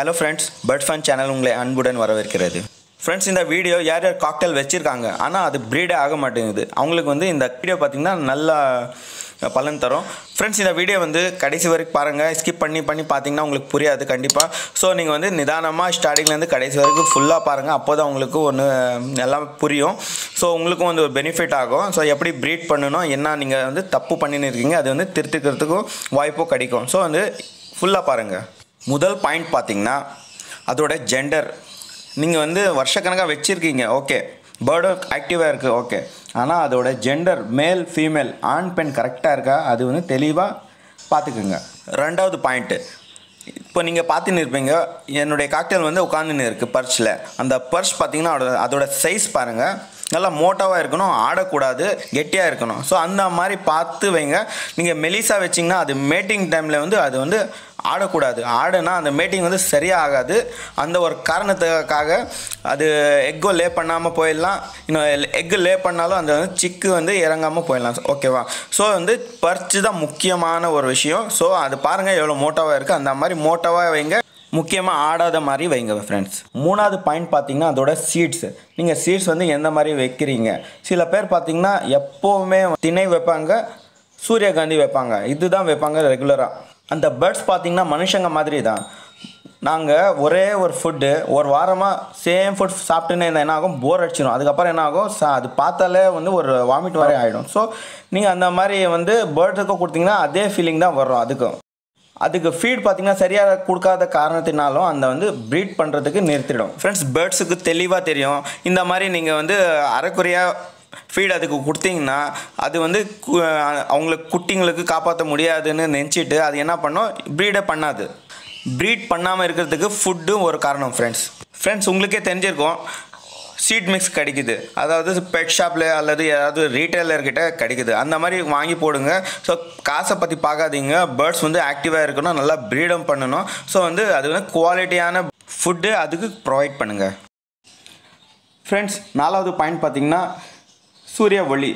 hello friends bird fun channel உங்களை அன்புடன் வரவேற்கிறது ஃப்ரெண்ட்ஸ் இந்த வீடியோ யார் யார் காக்டெயில் வச்சுருக்காங்க ஆனால் அது ப்ரீடே ஆக மாட்டேங்குது அவங்களுக்கு வந்து இந்த வீடியோ பார்த்திங்கன்னா நல்லா பலன் தரும் ஃப்ரெண்ட்ஸ் இந்த வீடியோ வந்து கடைசி வரைக்கும் பாருங்கள் ஸ்கிப் பண்ணி பண்ணி பார்த்தீங்கன்னா உங்களுக்கு புரியாது கண்டிப்பாக ஸோ நீங்கள் வந்து நிதானமாக ஸ்டார்டிங்லேருந்து கடைசி வரைக்கும் ஃபுல்லாக பாருங்கள் அப்போ தான் உங்களுக்கு ஒன்று எல்லாம் புரியும் ஸோ உங்களுக்கும் வந்து ஒரு பெனிஃபிட் ஆகும் ஸோ எப்படி ப்ரீட் பண்ணணும் என்ன நீங்கள் வந்து தப்பு பண்ணின்னு இருக்கீங்க அது வந்து திருத்திக்கிறதுக்கும் வாய்ப்பும் கிடைக்கும் ஸோ வந்து ஃபுல்லாக பாருங்கள் முதல் பாயிண்ட் பார்த்தீங்கன்னா அதோட ஜெண்டர் நீங்கள் வந்து வருஷக்கணக்காக வச்சுருக்கீங்க ஓகே பேர்டும் ஆக்டிவாக இருக்குது ஓகே ஆனால் அதோட ஜெண்டர் மேல் ஃபீமேல் ஆண் பெண் கரெக்டாக இருக்கா அது வந்து தெளிவாக பார்த்துக்குங்க ரெண்டாவது பாயிண்ட்டு இப்போ நீங்கள் பார்த்துன்னு இருப்பீங்க என்னுடைய காக்டெயில் வந்து உட்காந்துன்னு இருக்குது பர்ஸில் அந்த பர்ஸ் பார்த்தீங்கன்னா அதோட அதோட சைஸ் பாருங்கள் நல்லா மோட்டாவாக இருக்கணும் ஆடக்கூடாது கெட்டியாக இருக்கணும் ஸோ அந்த மாதிரி பார்த்து வைங்க நீங்கள் மெலிசா வச்சிங்கன்னா அது மேட்டிங் டைமில் வந்து அது வந்து ஆடக்கூடாது ஆடுனா அந்த மேட்டிங் வந்து சரியாக ஆகாது அந்த ஒரு காரணத்துக்காக அது எக்கோ லே பண்ணாமல் போயிடலாம் இன்னும் எக்கு லே பண்ணாலும் அந்த வந்து சிக்கு வந்து இறங்காமல் போயிடலாம் ஓகேவா ஸோ வந்து பறிச்சு தான் முக்கியமான ஒரு விஷயம் ஸோ அது பாருங்கள் எவ்வளோ மோட்டாவாக இருக்குது அந்த மாதிரி மோட்டாவாக வைங்க முக்கியமாக ஆடாத மாதிரி வைங்க ஃப்ரெண்ட்ஸ் மூணாவது பாயிண்ட் பார்த்தீங்கன்னா அதோட சீட்ஸ் நீங்கள் சீட்ஸ் வந்து எந்த மாதிரி வைக்கிறீங்க சில பேர் பார்த்தீங்கன்னா எப்போவுமே திணை வைப்பாங்க சூரியகாந்தி வைப்பாங்க இதுதான் வைப்பாங்க ரெகுலராக அந்த பேர்ட்ஸ் பார்த்தீங்கன்னா மனுஷங்க மாதிரி தான் நாங்கள் ஒரே ஒரு ஃபுட்டு ஒரு வாரமாக சேம் ஃபுட் சாப்பிட்டுன்னு இருந்தால் என்ன ஆகும் போர் அடிச்சிடும் அதுக்கப்புறம் என்ன ஆகும் சா அது பார்த்தாலே வந்து ஒரு வாமிட் வரை ஆகிடும் ஸோ நீங்கள் அந்த மாதிரி வந்து பேர்ட்ஸுக்கும் கொடுத்தீங்கன்னா அதே ஃபீலிங் தான் வரும் அதுக்கும் அதுக்கு ஃபீட் பார்த்தீங்கன்னா சரியாக கொடுக்காத காரணத்தினாலும் அந்த வந்து ப்ரீட் பண்ணுறதுக்கு நிறுத்திடும் ஃப்ரெண்ட்ஸ் பேர்ட்ஸுக்கு தெளிவாக தெரியும் இந்த மாதிரி நீங்கள் வந்து அரைக்குறையாக ஃபீட் அதுக்கு கொடுத்தீங்கன்னா அது வந்து கு- அவங்களுக்கு குட்டிங்களுக்கு காப்பாற்ற முடியாதுன்னு நினச்சிட்டு அது என்ன பண்ணும் ப்ரீடே பண்ணாது ப்ரீட் பண்ணாமல் இருக்கிறதுக்கு ஃபுட்டும் ஒரு காரணம் ஃப்ரெண்ட்ஸ் ஃப்ரெண்ட்ஸ் உங்களுக்கே தெரிஞ்சிருக்கும் சீட் மிக்ஸ் கிடைக்குது அதாவது பெட் ஷாப்பில் அல்லது ஏதாவது ரீட்டைலர்கிட்ட கிடைக்குது அந்த மாதிரி வாங்கி போடுங்க ஸோ காசை பற்றி பார்க்காதீங்க பேர்ட்ஸ் வந்து ஆக்டிவாக இருக்கணும் நல்லா ப்ரீடம் பண்ணணும் ஸோ வந்து அது வந்து குவாலிட்டியான ஃபுட்டு அதுக்கு ப்ரொவைட் பண்ணுங்கள் ஃப்ரெண்ட்ஸ் நாலாவது பாயிண்ட் பார்த்தீங்கன்னா சூரிய ஒளி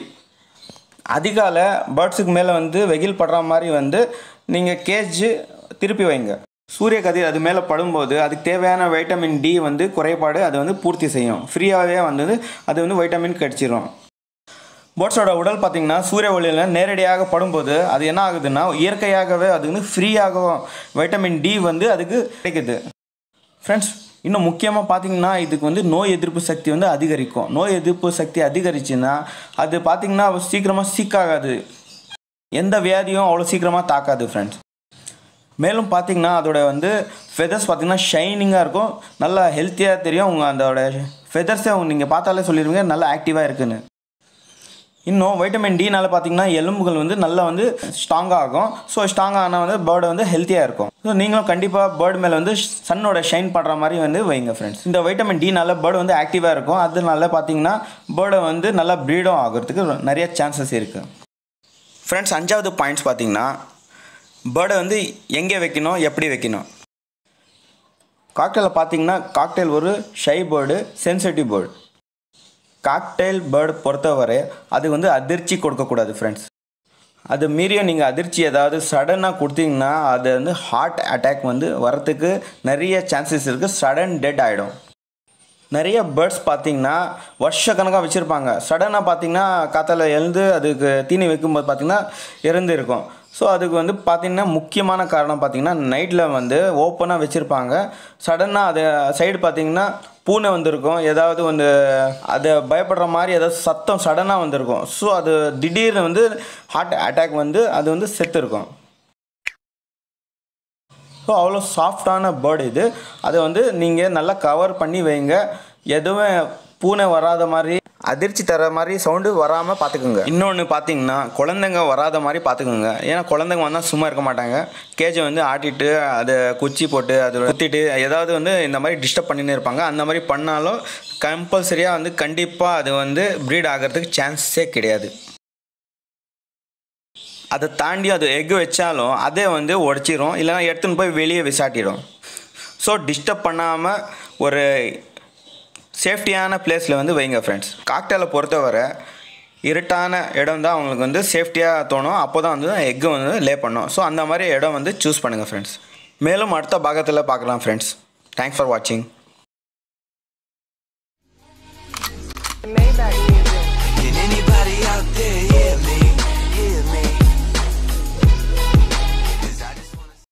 அதிகால பேர்ட்ஸுக்கு மேலே வந்து வெயில் படுற மாதிரி வந்து நீங்கள் கேஜ் திருப்பி வைங்க சூரிய கதிர் அது மேலே படும்போது அதுக்கு தேவையான வைட்டமின் டி வந்து குறைபாடு அது வந்து பூர்த்தி செய்யும் ஃப்ரீயாகவே வந்து அது வந்து வைட்டமின் கிடச்சிரும் பேர்ட்ஸோட உடல் பார்த்திங்கன்னா சூரிய ஒளியில் நேரடியாக படும்போது அது என்ன ஆகுதுன்னா இயற்கையாகவே அது வந்து ஃப்ரீயாகவும் வைட்டமின் டி வந்து அதுக்கு கிடைக்குது ஃப்ரெண்ட்ஸ் இன்னும் முக்கியமாக பார்த்தீங்கன்னா இதுக்கு வந்து நோய் எதிர்ப்பு சக்தி வந்து அதிகரிக்கும் நோய் எதிர்ப்பு சக்தி அதிகரிச்சுன்னா அது பார்த்தீங்கன்னா சீக்கிரமாக சீக்காகாது எந்த வியாதியும் அவ்வளோ சீக்கிரமாக தாக்காது ஃப்ரெண்ட்ஸ் மேலும் பார்த்தீங்கன்னா அதோட வந்து ஃபெதர்ஸ் பார்த்தீங்கன்னா ஷைனிங்காக இருக்கும் நல்லா ஹெல்த்தியாக தெரியும் உங்கள் அதோட ஃபெதர்ஸே நீங்கள் பார்த்தாலே சொல்லிடுவீங்க நல்லா ஆக்டிவாக இருக்குன்னு இன்னும் வைட்டமின் டினால பார்த்தீங்கன்னா எலும்புகள் வந்து நல்லா வந்து ஸ்ட்ராங்காக ஆகும் ஸோ ஸ்ட்ராங் ஆனால் வந்து பேர்டு வந்து ஹெல்த்தியாக இருக்கும் ஸோ நீங்களும் கண்டிப்பாக பேர்டு மேலே வந்து சன்னோட ஷைன் பண்ணுற மாதிரி வந்து வைங்க ஃப்ரெண்ட்ஸ் இந்த வைட்டமின் டினால பேர்டு வந்து ஆக்டிவாக இருக்கும் அதனால பார்த்தீங்கன்னா பேர்டை வந்து நல்லா ப்ரீடும் ஆகிறதுக்கு நிறைய சான்சஸ் இருக்குது ஃப்ரெண்ட்ஸ் அஞ்சாவது பாயிண்ட்ஸ் பார்த்தீங்கன்னா பேர்டை வந்து எங்கே வைக்கணும் எப்படி வைக்கணும் காக்டெயிலில் பார்த்தீங்கன்னா காக்டெயில் ஒரு shy bird sensitive bird cockatiel bird பொறுத்தவரை அது வந்து அதிர்ச்சி கொடுக்கக்கூடாது ஃப்ரெண்ட்ஸ் அது மீறியும் நீங்கள் அதிர்ச்சி ஏதாவது சடனாக கொடுத்தீங்கன்னா அது வந்து ஹார்ட் அட்டாக் வந்து வரத்துக்கு நிறைய சான்சஸ் இருக்குது சடன் டெட் ஆகிடும் நிறைய பேர்ட்ஸ் பார்த்தீங்கன்னா வருஷக்கணக்காக வச்சுருப்பாங்க சடனாக பார்த்தீங்கன்னா காத்தால எழுந்து அதுக்கு தீனி வைக்கும்போது பார்த்தீங்கன்னா இறந்து இருக்கும் ஸோ அதுக்கு வந்து பார்த்தீங்கன்னா முக்கியமான காரணம் பார்த்தீங்கன்னா நைட்டில் வந்து ஓப்பனாக வச்சுருப்பாங்க சடனாக அது சைடு பார்த்தீங்கன்னா பூனை வந்திருக்கும் ஏதாவது வந்து அதை பயப்படுற மாதிரி ஏதாவது சத்தம் சடனாக வந்திருக்கும் ஸோ அது திடீர்னு வந்து ஹார்ட் அட்டாக் வந்து அது வந்து செத்து இருக்கும் ஸோ அவ்வளோ சாஃப்டான பேர்டு இது அதை வந்து நீங்கள் நல்லா கவர் பண்ணி வைங்க எதுவும் பூனை வராத மாதிரி அதிர்ச்சி தர மாதிரி சவுண்டு வராமல் பார்த்துக்குங்க இன்னொன்று பார்த்தீங்கன்னா குழந்தைங்க வராத மாதிரி பார்த்துக்குங்க ஏன்னா குழந்தைங்க வந்தால் சும்மா இருக்க மாட்டாங்க கேஜை வந்து ஆட்டிட்டு அதை குச்சி போட்டு அதை குத்திட்டு ஏதாவது வந்து இந்த மாதிரி டிஸ்டர்ப் பண்ணின்னு இருப்பாங்க அந்த மாதிரி பண்ணாலும் கம்பல்சரியாக வந்து கண்டிப்பாக அது வந்து ப்ரீட் ஆகிறதுக்கு சான்ஸே கிடையாது அதை தாண்டி அது எக் வச்சாலும் அதே வந்து உடச்சிரும் இல்லைன்னா எடுத்துன்னு போய் வெளியே விசாட்டிடும் ஸோ டிஸ்டர்ப் பண்ணாமல் ஒரு சேஃப்டியான பிளேஸில் வந்து வைங்க ஃப்ரெண்ட்ஸ் காக்டெயிலை பொறுத்தவரை இருட்டான இடம் தான் அவங்களுக்கு வந்து சேஃப்டியாக தோணும் அப்போ தான் வந்து எக்கு வந்து லே பண்ணும் ஸோ அந்த மாதிரி இடம் வந்து சூஸ் பண்ணுங்கள் ஃப்ரெண்ட்ஸ் மேலும் அடுத்த பாகத்தில் பார்க்கலாம் ஃப்ரெண்ட்ஸ் தேங்க்ஸ் ஃபார் வாட்சிங்